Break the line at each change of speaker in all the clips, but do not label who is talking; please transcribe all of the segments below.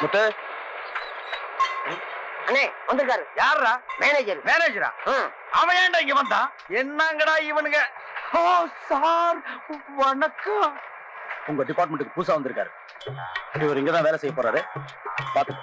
முத்து
அண்ணே வந்திருக்காரு
யாருடா
மேனேஜர்
மேனேஜரா அவன் ஏன்டா இங்க வந்தான் என்னங்கடா இவனுங்க ஓ சார் வணக்கம்
உங்க டிபார்ட்மெண்ட்டுக்கு புதுசா வந்திருக்காரு இவர் இங்கதான் வேலை செய்ய போறாரு பாத்து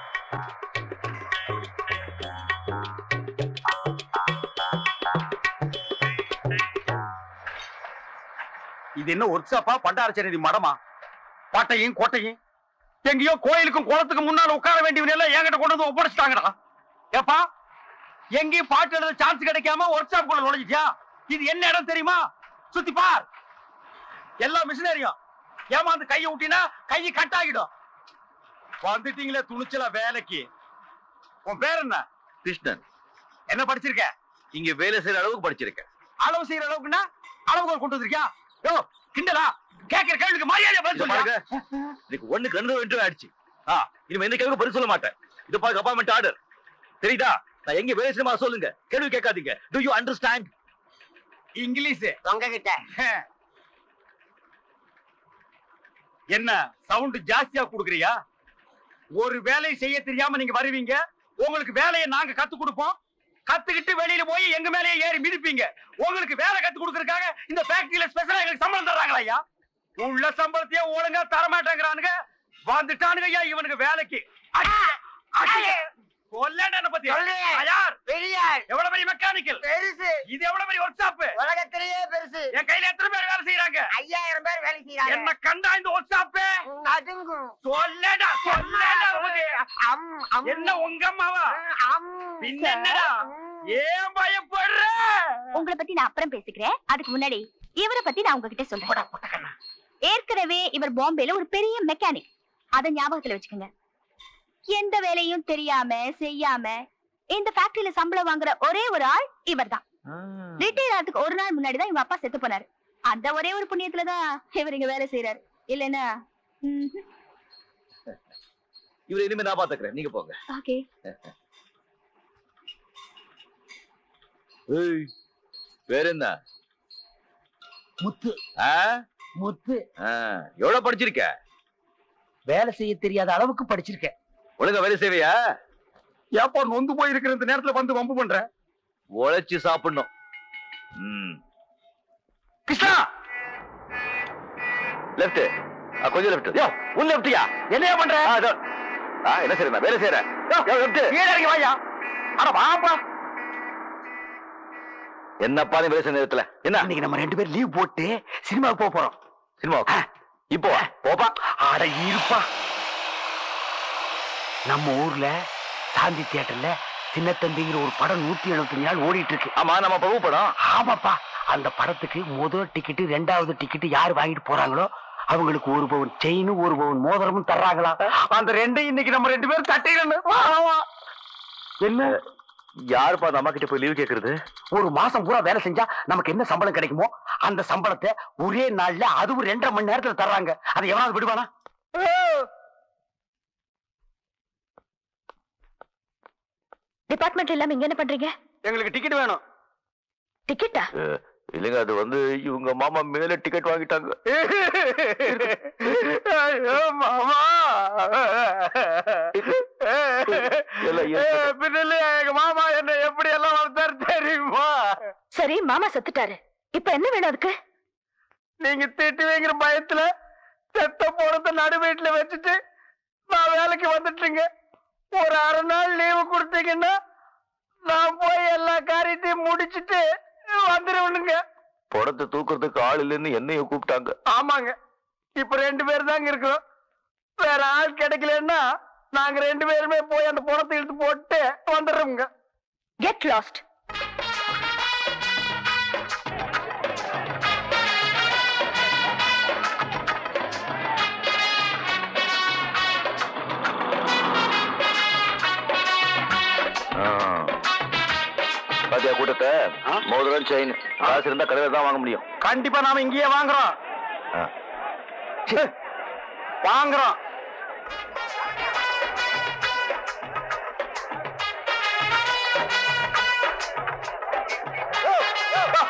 இது என்ன ஒர்க் ஷாப்பா பண்டாரச்சேரி மடமா பாட்டையும் கோட்டையும் எங்கேயோ கோயிலுக்கும் குளத்துக்கும் முன்னால உட்கார வேண்டியவன் எல்லாம் என்கிட்ட கொண்டு வந்து ஒப்படைச்சிட்டாங்கடா ஏப்பா எங்கேயும் பாட்டு எழுத சான்ஸ் கிடைக்காம ஒர்க் ஷாப் குள்ள நுழைஞ்சிட்டியா இது என்ன இடம் தெரியுமா சுத்தி பார் எல்லா மிஷினரியும் ஏமாந்து கையை விட்டினா கையை கட் ஆகிடும் வந்துட்டீங்களே துணிச்சலா வேலைக்கு உன் பேர் என்ன
கிருஷ்ணன்
என்ன படிச்சிருக்க
இங்க வேலை செய்யற அளவுக்கு படிச்சிருக்கேன்
அளவு செய்யற அளவுக்குன்னா அளவுகோல் கொண்டு வந்திருக்கியா யோ கிண்டலா கேட்கிற கேள்விக்கு மரியாதை பதில்
இத
சொல்லுங்க
பாருங்க இன்னைக்கு ஒண்ணுக்கு ரெண்டு இன்டர்வியூ ஆயிடுச்சு ஆ இனிமே எந்த கேள்விக்கு பதில் சொல்ல மாட்டேன் இது பாருங்க அப்பாயின்மெண்ட் ஆர்டர் தெரியுதா நான் எங்க வேலை செய்யணுமா சொல்லுங்க கேள்வி கேட்காதீங்க டு யூ அண்டர்ஸ்டாண்ட்
இங்கிலீஷ்
உங்க கிட்ட
என்ன சவுண்ட் ஜாஸ்தியா குடுக்குறியா ஒரு வேலையை செய்ய தெரியாம நீங்க வருவீங்க உங்களுக்கு வேலையை நாங்க கத்து கொடுப்போம் கத்துக்கிட்டு வெளியில போய் எங்க மேலயே ஏறி மிதிப்பீங்க உங்களுக்கு வேலை கத்து கொடுக்கறதுக்காக இந்த ஃபேக்டரியில ஸ்பெஷலா எங்களுக்கு சம்பளம் தர்றாங்களா ஐயா உள்ள சம்பளத்தையே ஒழுங்கா தர மாட்டேங்கிறானுங்க வந்துட்டானுங்க ஐயா இவனுக்கு வேலைக்கு கொல்லண்ட என்ன பத்தி
சொல்லு.
யார்
பெரியார்
எவ்வளவு பெரிய மெக்கானிக்கல்
பெருசு
இது எவ்வளவு பெரிய ஒர்க் ஷாப்
உலகத்திலேயே பெருசு
என் கையில எத்தனை பேர் வேலை செய்யறாங்க
ஐயாயிரம் பேர் வேலை செய்யறாங்க
என்ன கண்டா இந்த ஒர்க் ஷாப்
அதுங்கும்
சொல்லடா சொல்லடா உனக்கு.
அம், அம்,
என்ன உங்க அம்மாவா
அம்,
பின்ன என்னடா ஏன் பயப்படுற
உங்களை பத்தி நான் அப்புறம் பேசிக்கிறேன் அதுக்கு முன்னாடி இவரை பத்தி நான் உங்ககிட்ட சொல்றேன் ஏற்கனவே இவர் பாம்பேல ஒரு பெரிய மெக்கானிக் அத ஞாபகத்துல வச்சுக்கோங்க எந்த வேலையும் தெரியாம செய்யாம இந்த ஃபேக்டரியில சம்பளம் வாங்குற ஒரே ஒரு ஆள் இவர்தான் ரிட்டையர் ஆகிறதுக்கு ஒரு நாள் முன்னாடி தான் இவங்க அப்பா செத்து போனாரு அந்த ஒரே ஒரு புண்ணியத்துல தான் இவர் இங்க வேலை செய்யறாரு இல்லைன்னா
இவரை இனிமே நான் பாத்துக்கிறேன் நீங்க போங்க
ஓகே
ஏய், பேர் என்ன
முத்து
ஆ?
முத்து
ஆ, எவ்வளவு படிச்சிருக்க
வேலை செய்ய தெரியாத அளவுக்கு படிச்சிருக்கேன்
ஒழுங்கா வேலை செய்வியா
ஏப்பா நொந்து போய் இருக்கிற இந்த நேரத்துல வந்து வம்பு பண்ற
உழைச்சு சாப்பிடணும் ம்
கிருஷ்ணா
லெஃப்ட் கொஞ்சம் லெஃப்ட் யோ உன் லெஃப்டியா
என்னையா பண்ற
ஆ என்ன சரி நான் வேலை செய்யறேன் லெஃப்ட்
கீழே இறங்கி வாயா அட வாப்பா
என்னப்பா நீ வேலை செய்ய நேரத்துல என்ன
இன்னைக்கு நம்ம ரெண்டு பேரும் லீவ் போட்டு சினிமாவுக்கு போக போறோம்
சினிமா இப்போ வா, போப்பா
அட இருப்பா நம்ம ஊர்ல சாந்தி தியேட்டர்ல சின்னத்தம்பிங்கிற ஒரு படம் நூத்தி எழுபத்தஞ்சு நாள் ஓடிட்டு இருக்கு
ஆமா நம்ம பிரபு படம்
ஆமாப்பா அந்த படத்துக்கு முதல் டிக்கெட் ரெண்டாவது டிக்கெட் யார் வாங்கிட்டு போறாங்களோ அவங்களுக்கு ஒரு பவுன் செயின் ஒரு பவுன் மோதிரமும் தர்றாங்களா
அந்த ரெண்டையும் இன்னைக்கு நம்ம ரெண்டு பேரும் தட்டிடணும்
என்ன யாருப்பா அந்த அம்மா கிட்ட போய் லீவ் கேக்குறது
ஒரு மாசம் பூரா வேலை செஞ்சா நமக்கு என்ன சம்பளம் கிடைக்குமோ அந்த சம்பளத்தை ஒரே நாள்ல அதுவும் ரெண்டரை மணி நேரத்துல தர்றாங்க அதை எவனாவது விடுவானா
டிபார்ட்மெண்ட் இல்லாம இங்க என்ன பண்றீங்க
எங்களுக்கு டிக்கெட் வேணும்
டிக்கெட்டா
இல்லைங்க அது வந்து இவங்க மாமா மேல டிக்கெட் வாங்கிட்டாங்க
ஐயோ, மாமா
எல்லாம் இருக்கட்டும்.
பின்னல எங்க மாமா என்ன எப்படி எல்லாம் வளர்த்தாரு தெரியுமா
சரி மாமா செத்துட்டாரு இப்ப என்ன வேணும் அதுக்கு
நீங்க திட்டுவீங்கிற பயத்துல செத்த போறத நடு வீட்டுல வச்சுட்டு நான் வேலைக்கு வந்துட்டுங்க ஒரு அரை நாள் லீவு கொடுத்தீங்கன்னா நான் போய் எல்லா காரியத்தையும் முடிச்சிட்டு வந்துருவனுங்க
படத்தை தூக்குறதுக்கு ஆள் இல்லைன்னு என்னையும் கூப்பிட்டாங்க
ஆமாங்க இப்ப ரெண்டு பேர் தாங்க இருக்கிறோம் வேற ஆள் கிடைக்கலன்னா நாங்க ரெண்டு பேருமே போய் அந்த பணத்தை இழுத்து போட்டு வந்துடுறோங்க
கெட் லாஸ்ட்
ஆ. பாத்தியா கூட்டத்தை மோதிரம் செயின் காசு இருந்தா கடையில தான் வாங்க முடியும்
கண்டிப்பா நாம இங்கேயே வாங்குறோம்
ஆ.
ச்சே, வாங்குறோம்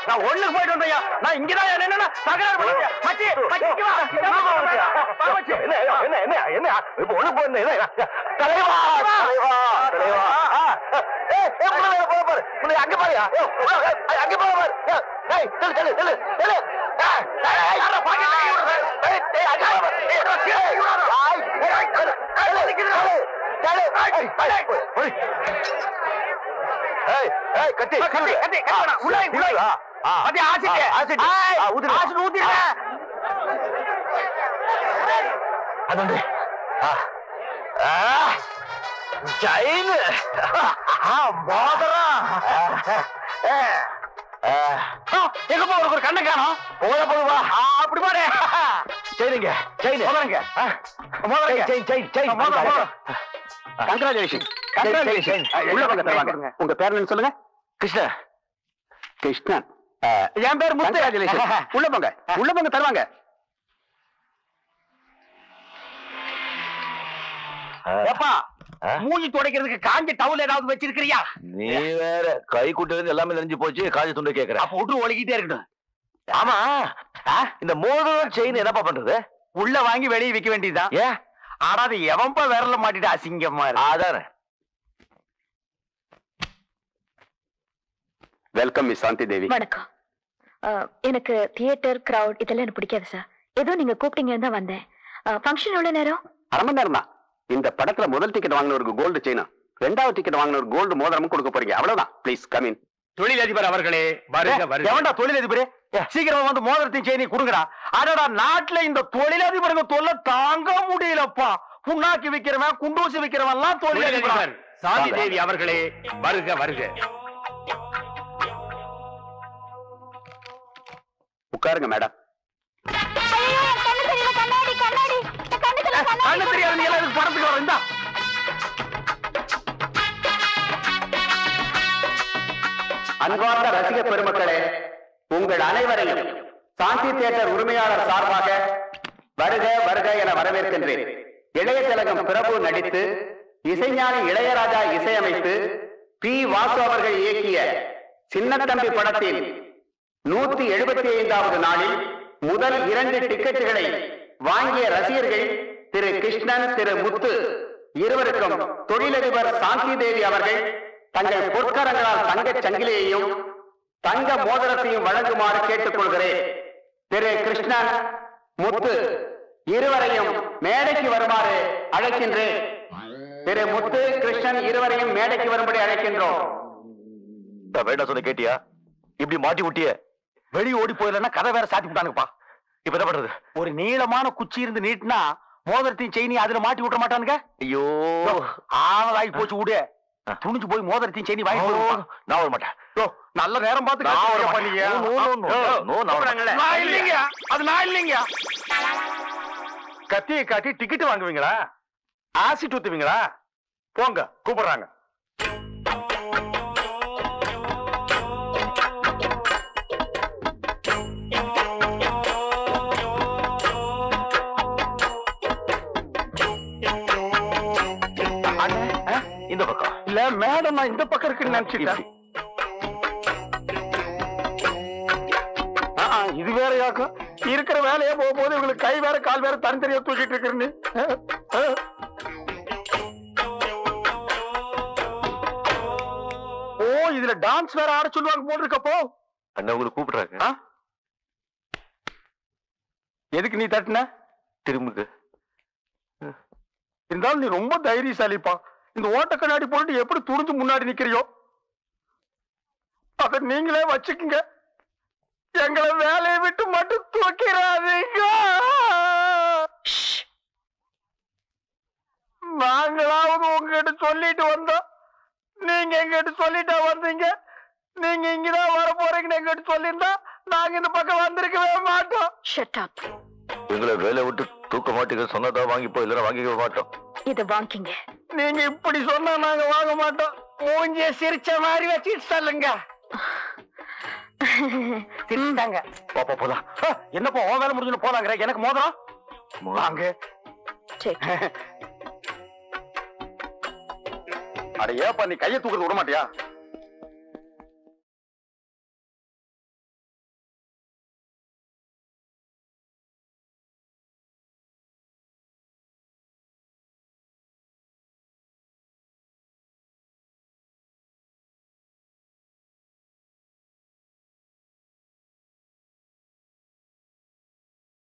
நான் ஒண்ணுக்கு போயிட்டு வந்தையா நான் இங்கதான் என்னன்னா தகராறு பண்ணாதயா. மச்சி மச்சி இங்க வா. இங்க வா, வா, வா. வா, மச்சி.
என்ன என்ன என்ன என்ன இப்ப ஒண்ணு போயிருந்தேன் என்ன தலைவா தலைவா தலைவா ஏய் ஏய் முன்னாடி போற பாரு முன்னாடி அங்க பாருயா அங்க போற பாரு ஏய் தள்ளு தள்ளு தள்ளு தள்ளு ஏய் ஏய் யாரா பாக்கெட் கை விடுற ஏய் ஏய் அங்க போற பாரு ஏய் ஏய் ஏய் ஏய் தள்ளு தள்ளு தள்ளு ஏய் ஏய் ஏய் கட்டி
கட்டி, கட்டி, கட்டி வேணாம். உள்ளே, உள்ளே.
ஆ
மச்சி, ஆசிட்டு.
ஆசிட்டு
ஏய்,
ஆ ஊதுங்க
ஆசிட்டு ஊத்திடுங்க.
அது வந்து ஆ ஆ ஜெயிலு ஆ மோதிரம் ஆ, ஆ,
ஆ, எங்கப்பா உனக்கு ஒரு கண்ணை காணோம்
போத போதுவா
ஆ, அப்படி பாரு
செய்யுங்க செயின்
மோதிரங்க.
செயின் செயின் செயின் செயின்
மோதிரம், மோதிரம்.
Congratulation
Congratulations.
உள்ள பக்கம் தருவாங்க உங்க பேர் என்ன சொல்லுங்க
கிருஷ்ணா
கிருஷ்ணன் என் பேர் முத்து உள்ள போங்க உள்ள போங்க தருவாங்க
ஏப்பா
ஆ?
மூஞ்சி துடைக்கிறதுக்கு காஞ்ச டவுல் ஏதாவது வச்சிருக்கிறியா
நீ வேற கை குட்டு எல்லாமே நெஞ்சு போச்சு காஜி துண்டு கேக்குற
அப்ப விட்டு ஒழுகிட்டே இருக்கட்டும்
ஆமா ஆ, இந்த மோதிரம் செயின் என்னப்பா பண்றது
உள்ள வாங்கி வெளியே விக்க வேண்டியதுதான்
ஏன்
ஆனா அது எவன்பா விரல மாட்டிட்டு அசிங்கமா இருக்கு.
அதானே
வெல்கம் மிஸ் சாந்தி தேவி
வணக்கம் அஹ், எனக்கு தியேட்டர் கிரவுட் இதெல்லாம் எனக்கு பிடிக்காது சார் ஏதோ நீங்க கூப்பிட்டீங்கன்னு தான் வந்தேன் ஃபங்க்ஷன் எவ்வளவு நேரம்
அரை மணி நேரம் தான் இந்த படத்துல முதல் டிக்கெட் வாங்கினவருக்கு கோல்டு செயினும் ரெண்டாவது டிக்கெட் வாங்கினவர் கோல்டு மோதிரமும் கொடுக்க போறீங்க அவ்வளவுதான் ப்ளீஸ் கமின்
தொழிலதிபர் அவர்களே வருக வருக எவன்டா தொழிலதிபரே சீக்கிரமா வந்து மோதிரத்தையும் செய்தி கொடுங்கடா அடடா நாட்டுல இந்த தொழிலதிபருங்க தொல்லை தாங்க முடியலப்பா புண்ணாக்கி விக்கிறவன் குண்டூசி விக்கிறவன் எல்லாம் தொழிலதிபர் சாந்தி தேவி அவர்களே வருக வருக
உட்காருங்க மேடம்
ஐயோ, என் கண்ணு தெரியல, கண்ணாடி கண்ணாடி என் கண்ணு தெரியல,
கண்ணு
கண்ணாடி
தெரியாது நீ எல்லாம் இதுக்கு படத்துக்கு வர இந்தா
அன்பார்ந்த ரசிக பெருமக்களே உங்கள் அனைவரையும் சாந்தி தியேட்டர் உரிமையாளர் சார்பாக வருக வருக என வரவேற்கின்றேன் இளைய திலகம் பிரபு நடித்து இசைஞானி இளையராஜா இசையமைத்து பி வாசு அவர்கள் இயக்கிய சின்னத்தம்பி படத்தில் நூத்தி எழுபத்தி ஐந்தாவது நாளில் முதல் இரண்டு டிக்கெட்டுகளை வாங்கிய ரசிகர்கள் திரு கிருஷ்ணன் திரு முத்து இருவருக்கும் தொழிலதிபர் சாந்தி தேவி அவர்கள் தங்கள் பொற்கரங்களால் தங்கச் சங்கிலியையும் தங்க மோதிரத்தையும் வழங்குமாறு கேட்டுக்கொள்கிறேன் திரு கிருஷ்ணன் முத்து இருவரையும் மேடைக்கு வருமாறு அழைக்கின்றேன் திரு முத்து கிருஷ்ணன் இருவரையும் மேடைக்கு வரும்படி அழைக்கின்றோம்
நான் வேண்டாம் சொன்ன கேட்டியா இப்படி மாட்டி விட்டியே
வெளிய ஓடி போயிடலன்னா கதை வேற சாத்தி விட்டானுங்கப்பா
இப்ப என்ன பண்றது
ஒரு நீளமான குச்சி இருந்து நீட்டினா மோதிரத்தையும் செயினி அதுல மாட்டி விட்டுற மாட்டானுங்க
ஐயோ
ஆவலாகி போச்சு விடு துணிஞ்சு போய் மோதிரத்தையும் செயினி வாங்கி போடுவான்
நான் வர மாட்டேன்
நல்ல நேரம் பார்த்து
நான் வர
கத்திரிக்காய்
மாட்டேன்.
பண்ணீங்க.
No, no, no, no, no, நான் வர மாட்டேன்.
நான் இல்லைங்க அது நான் இல்லைங்க கத்தியை காட்டி டிக்கெட் வாங்குவீங்களா ஆசிட் ஊத்துவீங்களா போங்க கூப்பிடுறாங்க அண்ணே, ஆ?
இந்த பக்கம்
இல்ல மேடம் நான் இந்த பக்கம் இருக்குன்னு நினைச்சிட்டேன் ஆ, ஆ, இது வேற யாக்கும் இருக்கிற வேலையே போக போது இவங்களுக்கு கை வேற கால் வேற தனித்தனியா தூக்கிட்டு இருக்கிறேன்னு ஆ, ஆ. ஓ இதுல டான்ஸ் வேற ஆட சொல்லுவாங்க போட்டிருக்கப்போ
அண்ணா உங்களுக்கு கூப்பிடுறாங்க
ஆ? எதுக்கு நீ தட்டின
திரும்புங்க
இருந்தாலும் நீ ரொம்ப தைரியசாலிப்பா இந்த ஓட்ட கண்ணாடி போட்டு எப்படி துணிஞ்சு முன்னாடி நிக்கிறியோ அத நீங்களே வச்சுக்குங்க எங்களை வேலையை விட்டு மட்டும் தூக்கிறாதீங்க நாங்களாவது உங்ககிட்ட சொல்லிட்டு வந்தோம் நீங்க எங்கிட்ட சொல்லிட்டா வந்தீங்க நீங்க இங்கதான் வர போறீங்கன்னு எங்கிட்ட சொல்லியிருந்தா நாங்க இந்த பக்கம் வந்திருக்கவே மாட்டோம்
ஷட் அப்
எங்களை வேலை விட்டு தூக்க மாட்டீங்க சொன்னதா வாங்கிப்போ இல்லைன்னா வாங்கிக்க மாட்டோம்
இத வாங்கிங்க
நீங்க இப்படி சொன்னா நாங்க வாங்க மாட்டோம் மூஞ்சிய சிரிச்ச மாதிரி வச்சுட்டு சொல்லுங்க சிரிச்சாங்க
பாப்பா போலாம்
ஆ, என்னப்பா உன் வேலை முடிஞ்சு போலாங்கிற எனக்கு மோதிரம் வாங்க
சரி
அட ஏப்பா நீ கையை தூக்குறது விட மாட்டியா